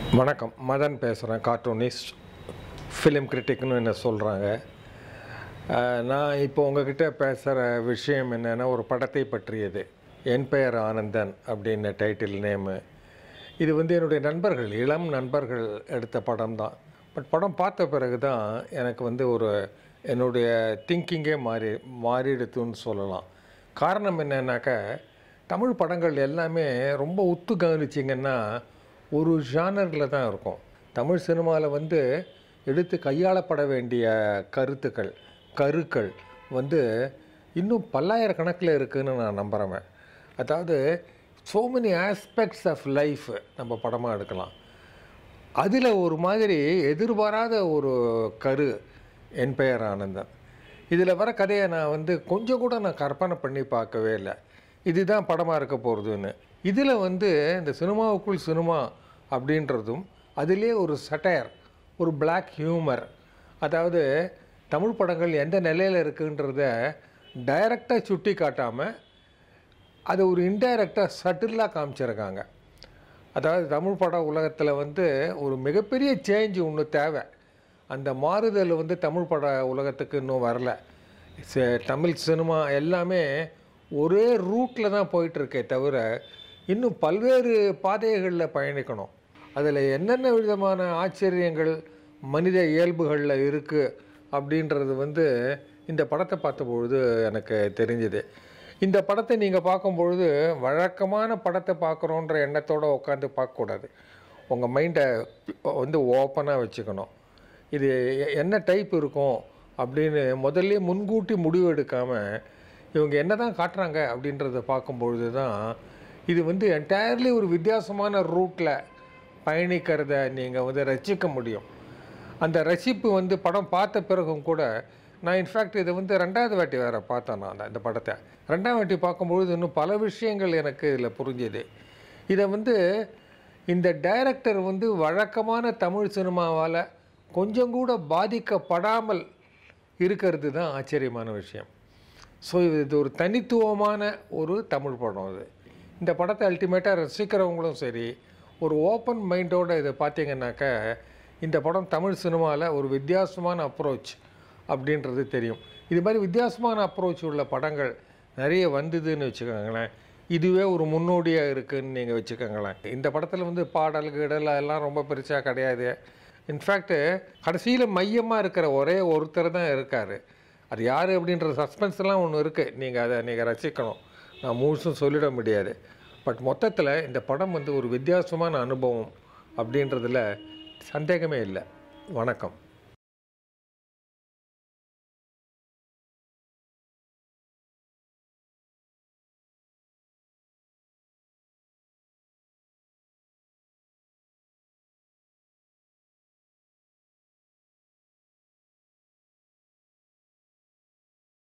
வணக்கம் மதன் பேசுகிறேன் cartoonist film கிரிட்டிக்னு என்ன சொல்கிறாங்க நான் இப்போ உங்ககிட்ட பேசுகிற விஷயம் என்னென்னா ஒரு படத்தை பற்றியது என் பெயர் ஆனந்தன் அப்படின்னு டைட்டில் நேமு இது வந்து என்னுடைய நண்பர்கள் இளம் நண்பர்கள் எடுத்த படம் தான் பட் படம் பார்த்த பிறகு தான் எனக்கு வந்து ஒரு என்னுடைய திங்கிங்கே மாறி மாறிடுத்துன்னு சொல்லலாம் காரணம் என்னன்னாக்கா தமிழ் படங்கள் எல்லாமே ரொம்ப உத்து கவனிச்சிங்கன்னா ஒரு ஜானரில் தான் இருக்கும் தமிழ் சினிமாவில் வந்து எடுத்து கையாளப்பட வேண்டிய கருத்துக்கள் கருக்கள் வந்து இன்னும் பல்லாயிரக்கணக்கில் இருக்குதுன்னு நான் நம்புகிறேன் அதாவது so many aspects of life நம்ம படமாக எடுக்கலாம் அதில் ஒரு மாதிரி எதிர்பாராத ஒரு கரு என் பெயர் ஆனந்தன் இதில் வர கதையை நான் வந்து கொஞ்சம் கூட நான் கற்பனை பண்ணி பார்க்கவே இல்லை இதுதான் படமாக இருக்க போகிறதுன்னு இதில் வந்து இந்த சினிமாவுக்குள் சினிமா அப்படின்றதும் அதிலே ஒரு சட்டையர் ஒரு பிளாக் ஹியூமர் அதாவது தமிழ் படங்கள் எந்த நிலையில் இருக்குன்றத டைரக்டாக சுட்டி காட்டாமல் அதை ஒரு இன்டைரக்டாக சட்டிலாக காமிச்சிருக்காங்க அதாவது தமிழ் பட உலகத்தில் வந்து ஒரு மிகப்பெரிய சேஞ்ச் ஒன்று தேவை அந்த மாறுதல் வந்து தமிழ் பட உலகத்துக்கு இன்னும் வரல ச- தமிழ் சினிமா எல்லாமே ஒரே ரூட்டில் தான் போயிட்டுருக்கே தவிர இன்னும் பல்வேறு பாதைகளில் பயணிக்கணும் அதில் என்னென்ன விதமான ஆச்சரியங்கள் மனித இயல்புகளில் இருக்குது அப்படின்றது வந்து இந்த படத்தை பார்த்தபொழுது எனக்கு தெரிஞ்சுது இந்த படத்தை நீங்கள் பார்க்கும்பொழுது வழக்கமான படத்தை பார்க்குறோன்ற எண்ணத்தோடு உட்காந்து பார்க்கக்கூடாது உங்கள் மைண்டை வந்து ஓப்பனாக வச்சுக்கணும் இது எ- என்ன டைப் இருக்கும் அப்படின்னு முதல்ல முன்கூட்டி முடிவு எடுக்காமல் இவங்க என்ன தான் காட்டுறாங்க அப்படின்றத பார்க்கும்பொழுது தான் இது வந்து என்டையர்லி ஒரு வித்தியாசமான ரூட்டில் பயணிக்கிறத நீங்கள் வந்து ரசிக்க முடியும் அந்த ரசிப்பு வந்து படம் பார்த்த பிறகும் கூட நான் இன்ஃபேக்ட் இதை வந்து ரெண்டாவது வாட்டி வேறு பார்த்தேன் நான் இந்த படத்தை ரெண்டாவது வாட்டி பார்க்கும்பொழுது இன்னும் பல விஷயங்கள் எனக்கு இதில் புரிஞ்சுது இதை வந்து இந்த டைரக்டர் வந்து வழக்கமான தமிழ் சினிமாவால் கொஞ்சம் கூட பாதிக்கப்படாமல் இருக்கிறது தான் ஆச்சரியமான விஷயம் ஸோ இது ஒரு தனித்துவமான ஒரு தமிழ் படம் இது இந்த படத்தை அல்டிமேட்டாக ரசிக்கிறவங்களும் சரி ஒரு ஓப்பன் மைண்டோட இதை பார்த்தீங்கன்னாக்க இந்த படம் தமிழ் சினிமாவில் ஒரு வித்தியாசமான அப்ரோச் அப்படின்றது தெரியும் இது மாதிரி வித்தியாசமான அப்ரோச் உள்ள படங்கள் நிறைய வந்ததுன்னு வச்சுக்கோங்களேன் இதுவே ஒரு முன்னோடியாக இருக்குன்னு நீங்கள் வச்சுக்கோங்களேன் இந்த படத்தில் வந்து பாடல் கிடல் எல்லாம் ரொம்ப பெருசாக கிடையாது இன்ஃபேக்ட்டு கடைசியில் மையமாக இருக்கிற ஒரே ஒருத்தர் தான் இருக்கார் அது யார் அப்படின்ற சஸ்பென்ஸ்லாம் ஒன்று இருக்குது நீங்கள் அதை நீங்கள் ரசிக்கணும் நான் முழுசும் சொல்லிட முடியாது பட் மொத்தத்தில் இந்த படம் வந்து ஒரு வித்தியாசமான அனுபவம் அப்படின்றதுல சந்தேகமே இல்லை வணக்கம்